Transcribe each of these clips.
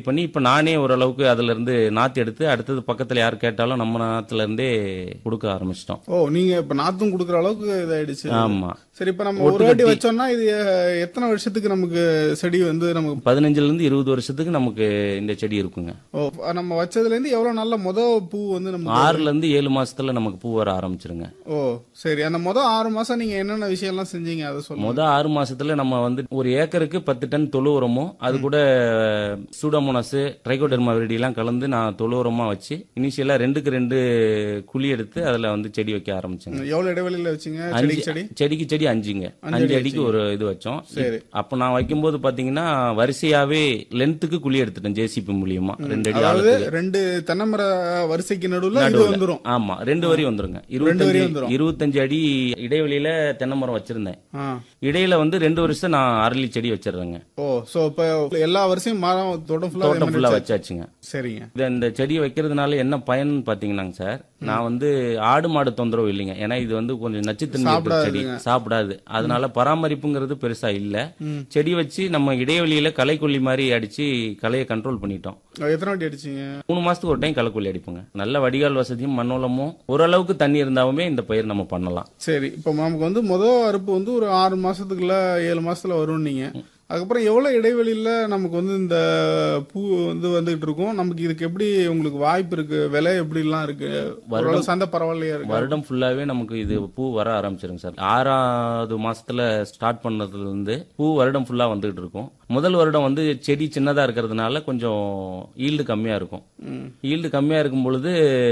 பண்ணி இப்ப நானே ஓரளவுக்கு அதுல இருந்து நாத்து எடுத்து அடுத்தது பக்கத்துல யார் கேட்டாலும் நம்ம நாத்துல இருந்தே கொடுக்க ஆரம்பிச்சிட்டோம் ஓ நீங்க இப்ப நாத்தும் குடுக்குற அளவுக்கு இதாயிடுச்சு ஆமா சரி இப்ப நம்ம ஒரு வாட்டி வச்சோம்னா இது அஹ், எத்தனை வருஷத்துக்கு நமக்கு செடி வந்து நமக்கு பதினஞ்சுல இருந்து இருபது வருஷத்துக்கு நமக்கு இந்த செடி இருக்குங்க ஓ நம்ம வச்சதுல இருந்து எவ்வளவு நல்ல முத பூ வந்து நமக்கு ஆறுல இருந்து ஏழு மாசத்துல நமக்கு பூ வர ஆரம்பிச்சிருங்க ஓ சரி அந்த முத ஆறு மாசம் நீங்க என்னென்ன விஷயம் எல்லாம் செஞ்சீங்க அதை சொல்லுங்க முத ஆறு மாசத்துல நம்ம வந்து ஒரு ஏக்கருக்கு பத்து டன் தொழு உரமும் அது கூட சூடோமோனாஸ் ட்ரைகோடெர்மா விரிடி எல்லாம் கலந்து நான் தொழு உரமா வச்சு இனிஷியலா ரெண்டுக்கு ரெண்டு குழி எடுத்து அதுல வந்து செடி வைக்க ஆரம்பிச்சேங்க எவ்வளவு இடைவெளியில வச்சீங்க அஞ்சு செடிக்கு செடி செடிக்கு செடி அஞ்சுங்க அஞ்சு அடிக்கு ஒரு இது வச்சோம் சரி. அப்ப நான் வைக்கும்போது பாத்தீங்கன்னா வரிசையாவே லென்த்துக்கு குழி எடுத்துட்டேன் ஜேசிபி மூலியமா ரெண்டு அடி அதாவது ஆழத்துக்கு ரெண்டு தென்னமர வரிசைக்கு நடுவுல இது நடுவுல. வந்துரும் ஆமா ரெண்டு வரி வந்துருங்க வரி இருபத்தஞ்சு வந்துரும். இருபத்தஞ்சு அடி இடைவெளியில தென்னை மரம் வச்சிருந்தேன் ஆ. இடையில வந்து ரெண்டு வருஷம் நான் அரளி செடி வச்சிடுறேங்க ஓ சோ இப்ப எல்லா வருஷம் மரம் தோட்டம் ஃபுல்லா தோட்டம் ஃபுல்லா வச்சாச்சுங்க சரிங்க இது இந்த செடியை வைக்கிறதுனால என்ன பயன் பாத்தீங்கன்னாங்க சார் நான் வந்து ஆடு மாடு தொந்தரவு இல்லைங்க ஏன்னா இது வந்து கொஞ்சம் நச்சுத்தன்மை இருக்கிற செடி சாப்பிடாது அதனால பராமரிப்புங்கிறது பெருசா இல்ல செடி வச்சு நம்ம இடைவெளியில களைக்கொல்லி மாதிரி அடிச்சு களையை கண்ட்ரோல் பண்ணிட்டோம் எத்தனை வாட்டி அடிச்சீங்க மூணு மாசத்துக்கு ஒரு டைம் களைக்கொல்லி அடிப்போங்க நல்ல வடிகால் வசதியும் மண்ணோலமும் ஓரளவுக்கு தண்ணி இருந்தாலுமே இந்த பயிர் நம்ம பண்ணலாம் சரி இப்ப நமக்கு வந்து முத அறுப்பு வந்து ஒரு ஆறு மாசத்துக்குள்ள ஏழு மாசத்துல வரும் நீங்க அதுக்கப்புறம் எவ்வளவு இடைவெளியில நமக்கு வந்து இந்த பூ வந்து வந்துகிட்டு இருக்கும் நமக்கு இதுக்கு எப்படி உங்களுக்கு வாய்ப்பு இருக்கு விலை எப்படி எல்லாம் இருக்கு ஓரளவு சந்தை பரவாயில்லையா இருக்கு வருடம் ஃபுல்லாவே நமக்கு இது பூ வர ஆரம்பிச்சிருங்க சார் ஆறாவது மாசத்துல ஸ்டார்ட் பண்ணதுல இருந்து பூ வருடம் ஃபுல்லா வந்துகிட்டு இருக்கும் முதல் வருடம் வந்து செடி சின்னதா இருக்கிறதுனால கொஞ்சம் ஈல்டு கம்மியா இருக்கும் ஈல்டு கம்மியா இருக்கும் பொழுது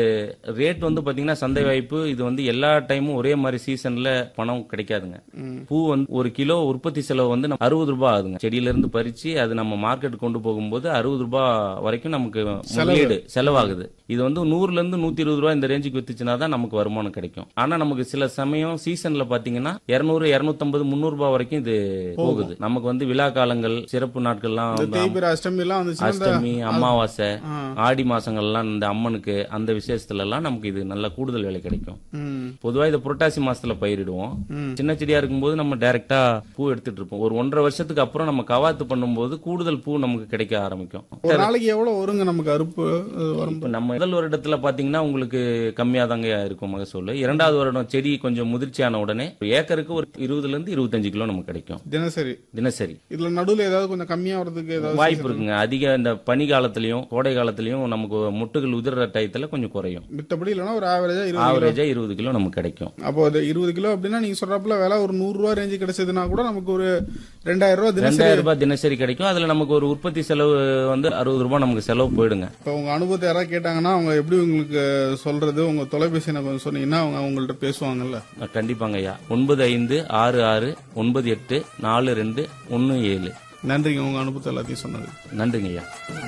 ரேட் வந்து பாத்தீங்கன்னா சந்தை வாய்ப்பு இது வந்து எல்லா டைமும் ஒரே மாதிரி சீசன்ல பணம் கிடைக்காதுங்க பூ வந்து ஒரு கிலோ உற்பத்தி செலவு வந்து நம்ம அறுபது ரூபாய் ஆகுதுங்க செடியில இருந்து பறிச்சு அது நம்ம மார்க்கெட் கொண்டு போகும்போது அறுபது ரூபாய் வரைக்கும் நமக்கு முதலீடு செலவாகுது இது வந்து நூறுல இருந்து நூத்தி இருபது ரூபாய் இந்த ரேஞ்சுக்கு வித்துச்சுன்னா தான் நமக்கு வருமானம் கிடைக்கும் ஆனா நமக்கு சில சமயம் சீசன்ல பாத்தீங்கன்னா இருநூறு இருநூத்தம்பது முந்நூறு ரூபாய் வரைக்கும் இது போகுது நமக்கு வந்து விழா காலங்கள் சிறப்பு நாட்கள்லாம் வந்து தேய்பிர அஷ்டமி எல்லாம் வந்துச்சுன்னா இந்த- அஷ்டமி அமாவாசை ஆ. ஆடி மாசங்கள்லாம் இந்த அம்மனுக்கு அந்த விசேஷத்துல எல்லாம் நமக்கு இது நல்ல கூடுதல் விலை கிடைக்கும் ம். பொதுவா இதை புரட்டாசி மாசத்துல பயிரிடுவோம் சின்ன செடியா இருக்கும்போது நம்ம டைரக்டா பூ எடுத்துட்டு இருப்போம் ஒரு ஒன்றரை வருஷத்துக்கு அப்புறம் நம்ம கவாத்து பண்ணும்போது கூடுதல் பூ நமக்கு கிடைக்க ஆரம்பிக்கும் ஒரு நாளைக்கு எவ்வளவு வருங்க நமக்கு அறுப்பு அது வரும் இப்ப நம்ம முதல் வருடத்துல பாத்தீங்கன்னா உங்களுக்கு கம்மியா தாங்க இருக்கும் மகசூல் இரண்டாவது வருடம் செடி கொஞ்சம் முதிர்ச்சியான உடனே ஒரு ஏக்கருக்கு ஒரு இருபதுல இருந்து இருபத்தஞ்சு கிலோ நமக்கு கிடைக்கும் தினசரி தினசரி இதுல நடுவுல ஏதாவது கொஞ்சம் கம்மியா வர்றதுக்கு ஏதாவது வாய்ப்பு இருக்குங்க அதிக இந்த பனி காலத்திலயும் கோடை காலத்திலயும் நமக்கு முட்டுகள் உதிர்ற டயத்துல கொஞ்சம் குறையும் மித்தபடி இல்லைன்னா ஒரு ஆவரேஜா இருபது ஆவரேஜா இருபது கிலோ நமக்கு கிடைக்கும் அப்போ அது இருபது கிலோ அப்படின்னா நீங்க சொல்றப்பல விலை ஒரு நூறு ரூபாய் ரேஞ்சு கிடைச்சதுன்னா கூட நமக்கு ஒரு ரெண்டாயிரம் ரூபாய் தினசரி ரெண்டாயிரம் ரூபாய் தினசரி கிடைக்கும் அதுல நமக்கு ஒரு உற்பத்தி செலவு வந்து அறுபது ரூபாய் நமக்கு செலவு போயிடுங்க இப்போ உங்க அனுபவத்தை யாராவது கேட்டாங்கன்னா அவங்க எப்படி உங்களுக்கு சொல்றது உங்க தொலைபேசி எண்ணை கொஞ்சம் சொன்னீங்கன்னா அவங்க உங்கள்ட்ட பேசுவாங்கல்ல கண்டிப்பாங்க ஐயா ஒன்பது ஐந்து ஆறு ஆறு ஒன்பது எட்டு நாலு ரெண்டு ஒன்னு ஏழு நன்றிங்க உங்க அனுபவத்தை எல்லாத்தையும் சொன்னது நன்றிங்க ஐயா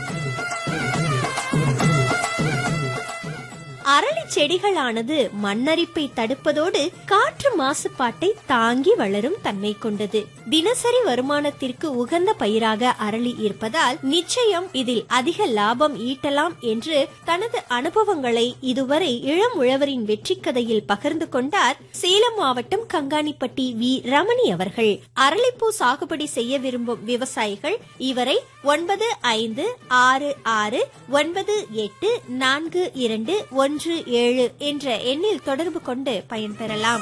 அரளி செடிகளானது மண்ணரிப்பை தடுப்பதோடு காற்று மாசுபாட்டை தாங்கி வளரும் தன்மை கொண்டது தினசரி வருமானத்திற்கு உகந்த பயிராக அரளி இருப்பதால் நிச்சயம் இதில் அதிக லாபம் ஈட்டலாம் என்று தனது அனுபவங்களை இதுவரை இளம் உழவரின் வெற்றி கதையில் பகிர்ந்து கொண்டார் சேலம் மாவட்டம் கங்காணிப்பட்டி வி ரமணி அவர்கள் அரளிப்பூ சாகுபடி செய்ய விரும்பும் விவசாயிகள் இவரை ஒன்பது ஐந்து ஆறு ஆறு ஒன்பது எட்டு நான்கு இரண்டு ஒன்று ஏழு என்ற எண்ணில் தொடர்பு கொண்டு பயன்பெறலாம்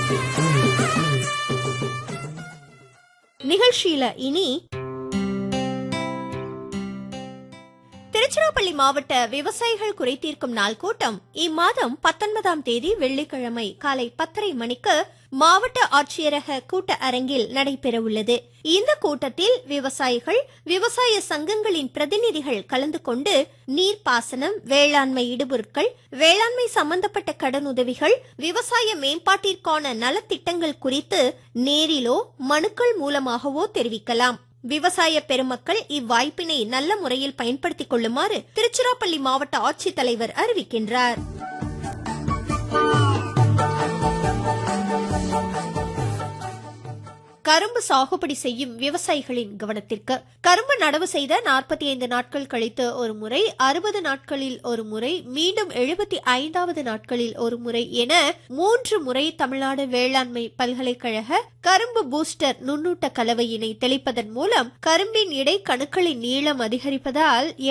நிகழ்ச்சியில இனி திருச்சிராப்பள்ளி மாவட்ட விவசாயிகள் குறைதீர்க்கும் நாள் கூட்டம் இம்மாதம் பத்தொன்பதாம் தேதி வெள்ளிக்கிழமை காலை பத்தரை மணிக்கு மாவட்ட ஆட்சியரக கூட்ட அரங்கில் நடைபெற உள்ளது இந்த கூட்டத்தில் விவசாயிகள் விவசாய சங்கங்களின் பிரதிநிதிகள் கலந்து கொண்டு நீர்ப்பாசனம் வேளாண்மை இடுபொருட்கள் வேளாண்மை சம்பந்தப்பட்ட கடனுதவிகள் விவசாய மேம்பாட்டிற்கான நலத்திட்டங்கள் குறித்து நேரிலோ மனுக்கள் மூலமாகவோ தெரிவிக்கலாம் விவசாய பெருமக்கள் இவ்வாய்ப்பினை நல்ல முறையில் பயன்படுத்திக் கொள்ளுமாறு திருச்சிராப்பள்ளி மாவட்ட ஆட்சித்தலைவர் அறிவிக்கின்றார் கரும்பு சாகுபடி செய்யும் விவசாயிகளின் கவனத்திற்கு கரும்பு நடவு செய்த நாற்பத்தி ஐந்து நாட்கள் கழித்து ஒரு முறை அறுபது நாட்களில் ஒரு முறை மீண்டும் எழுபத்தி ஐந்தாவது நாட்களில் ஒரு முறை என மூன்று முறை தமிழ்நாடு வேளாண்மை பல்கலைக்கழக கரும்பு பூஸ்டர் நுண்ணூட்ட கலவையினை தெளிப்பதன் மூலம் கரும்பின் இடை கணுக்களின் நீளம் அதிகரிப்பதால்